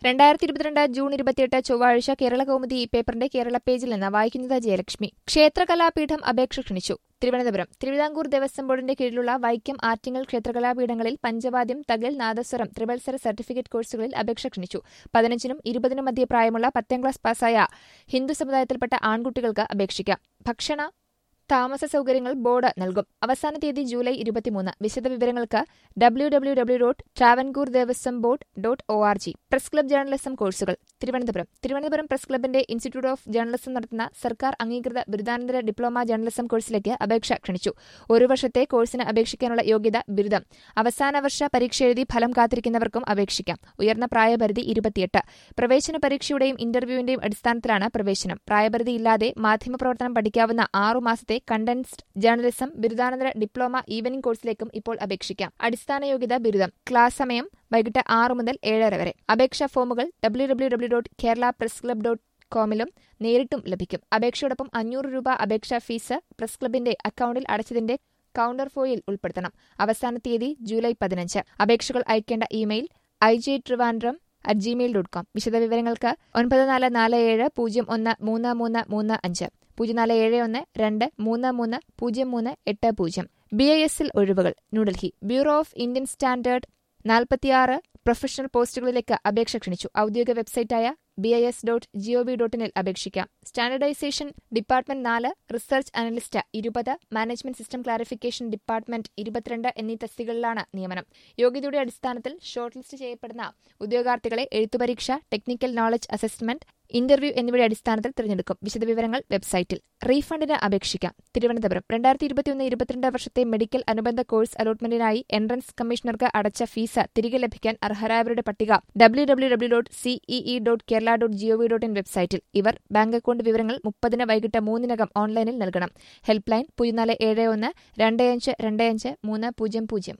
രണ്ടായിരത്തി ഇരുപത്തിരണ്ട് ജൂൺ ഇരുപത്തിയെട്ട് ചൊവ്വാഴ്ച കേരള കൗമുദി ഈ പേപ്പറിന്റെ കേരള പേജിൽ നിന്ന് വായിക്കുന്നത് ജയലക്ഷ്മി ക്ഷേത്രകലാപീഠം അപേക്ഷ ക്ഷണിച്ചു തിരുവനന്തപുരം തിരുവിതാംകൂർ ദേവസ്വം ബോർഡിന്റെ കീഴിലുള്ള വൈക്കം ആറ്റിങ്ങൽ ക്ഷേത്രകലാപീഠങ്ങളിൽ പഞ്ചവാദ്യം തകൽ നാദസ്വരം ത്രിവത്സര സർട്ടിഫിക്കറ്റ് കോഴ്സുകളിൽ അപേക്ഷ ക്ഷണിച്ചു പതിനഞ്ചിനും ഇരുപതിനും മധ്യ പ്രായമുള്ള പത്താം ക്ലാസ് പാസ്സായ ഹിന്ദു സമുദായത്തിൽപ്പെട്ട ആൺകുട്ടികൾക്ക് അപേക്ഷിക്കാം ഭക്ഷണ താമസ സൗകര്യങ്ങൾ ബോർഡ് നൽകും അവസാന തീയതി ജൂലൈ ഇരുപത്തിമൂന്ന് വിശദവിവരങ്ങൾക്ക് W W W dot Travancore Devaswom board dot O R G press club journalism കോഴ്സുകൾ തിരുവനന്തപുരം തിരുവനന്തപുരം പ്രസ് ക്ലബിന്റെ ഇൻസ്റ്റിറ്റ്യൂട്ട് ഓഫ് ജേർണലിസം നടത്തുന്ന സർക്കാർ അംഗീകൃത ബിരുദാനന്തര ഡിപ്ലോമ ജേർണലിസം കോഴ്സിലേക്ക് അപേക്ഷ ക്ഷണിച്ചു ഒരു വർഷത്തെ കോഴ്സിന് അപേക്ഷിക്കാനുള്ള യോഗ്യത ബിരുദം അവസാന വർഷ പരീക്ഷ എഴുതി ഫലം കാത്തിരിക്കുന്നവർക്കും അപേക്ഷിക്കാം ഉയർന്ന പ്രായപരിധി ഇരുപത്തിയെട്ട് പ്രവേശന പരീക്ഷയുടെയും ഇന്റർവ്യൂവിന്റെയും അടിസ്ഥാനത്തിലാണ് പ്രവേശനം പ്രായപരിധി ഇല്ലാതെ മാധ്യമപ്രവർത്തനം പഠിക്കാവുന്ന ആറു മാസത്തെ കണ്ടൻസ്ഡ് ജേർണലിസം ബിരുദാനന്തര ഡിപ്ലോമ ഈവനിംഗ് കോഴ്സിലേക്കും ഇപ്പോൾ അപേക്ഷിക്കാം അടിസ്ഥാന യോഗ്യത ബിരുദം ക്ലാസ് സമയം വൈകിട്ട് ആറ് മുതൽ ഏഴര വരെ അപേക്ഷാ ഫോമുകൾ W W W dot Kerala press club dot കോമിലും നേരിട്ടും ലഭിക്കും അപേക്ഷയോടൊപ്പം അഞ്ഞൂറ് രൂപ അപേക്ഷാ ഫീസ് പ്രസ് ക്ലബിന്റെ അക്കൌണ്ടിൽ അടച്ചതിന്റെ കൌണ്ടർ ഫോയിൽ ഉൾപ്പെടുത്തണം അവസാന തീയതി ജൂലൈ പതിനഞ്ച് അപേക്ഷകൾ അയക്കേണ്ട email I J Trivandrum at Gmail dot com വിശദവിവരങ്ങൾക്ക് ഒൻപത് നാല് നാല് ഏഴ് പൂജ്യം ഒന്ന് മൂന്ന് മൂന്ന് മൂന്ന് അഞ്ച് പൂജ്യം നാല് ഏഴ് ഒന്ന് രണ്ട് മൂന്ന് മൂന്ന് പൂജ്യം മൂന്ന് എട്ട് പൂജ്യം ബി ഐ എസിൽ ഒഴിവുകൾ New Delhi bureau of Indian standard നാൽപ്പത്തിയാറ് പ്രൊഫഷണൽ പോസ്റ്റുകളിലേക്ക് അപേക്ഷ ക്ഷണിച്ചു ഔദ്യോഗിക വെബ്സൈറ്റായ B I S dot G O V dot ഇനിൽ അപേക്ഷിക്കാം സ്റ്റാൻഡർഡൈസേഷൻ ഡിപ്പാർട്ട്മെന്റ് നാല് റിസർച്ച് അനലിസ്റ്റ് ഇരുപത് മാനേജ്മെന്റ് സിസ്റ്റം ക്ലാരിഫിക്കേഷൻ ഡിപ്പാർട്ട്മെന്റ് ഇരുപത്തിരണ്ട് എന്നീ തസ്തികകളിലാണ് നിയമനം യോഗ്യതയുടെ അടിസ്ഥാനത്തിൽ ഷോർട്ട് ലിസ്റ്റ് ചെയ്യപ്പെടുന്ന ഉദ്യോഗാർത്ഥികളെ എഴുത്തുപരീക്ഷ ടെക്നിക്കൽ നോളജ് അസസ്മെന്റ് ഇന്റർവ്യൂ എന്നിവയുടെ അടിസ്ഥാനത്തിൽ തിരഞ്ഞെടുക്കും വിശദവിവരങ്ങൾ വെബ്സൈറ്റിൽ റീഫണ്ടിന് അപേക്ഷിക്കാം തിരുവനന്തപുരം രണ്ടായിരത്തി ഇരുപത്തിയൊന്ന് ഇരുപത്തിരണ്ട് വർഷത്തെ മെഡിക്കൽ അനുബന്ധ കോഴ്സ് അലോട്ട്മെന്റിനായി എൻട്രൻസ് കമ്മീഷണർക്ക് അടച്ച ഫീസ് തിരികെ ലഭിക്കാൻ അർഹരായവരുടെ പട്ടിക W W W dot C E E dot Kerala dot G O V dot in വെബ്സൈറ്റിൽ ഇവർ ബാങ്ക് അക്കൌണ്ട് വിവരങ്ങൾ മുപ്പതിന് വൈകിട്ട് മൂന്നിനകം ഓൺലൈനിൽ നൽകണം ഹെൽപ്പ് ലൈൻ പൂജ്യം നാല് ഏഴ് ഒന്ന് രണ്ട് അഞ്ച് രണ്ട് അഞ്ച് മൂന്ന് പൂജ്യം പൂജ്യം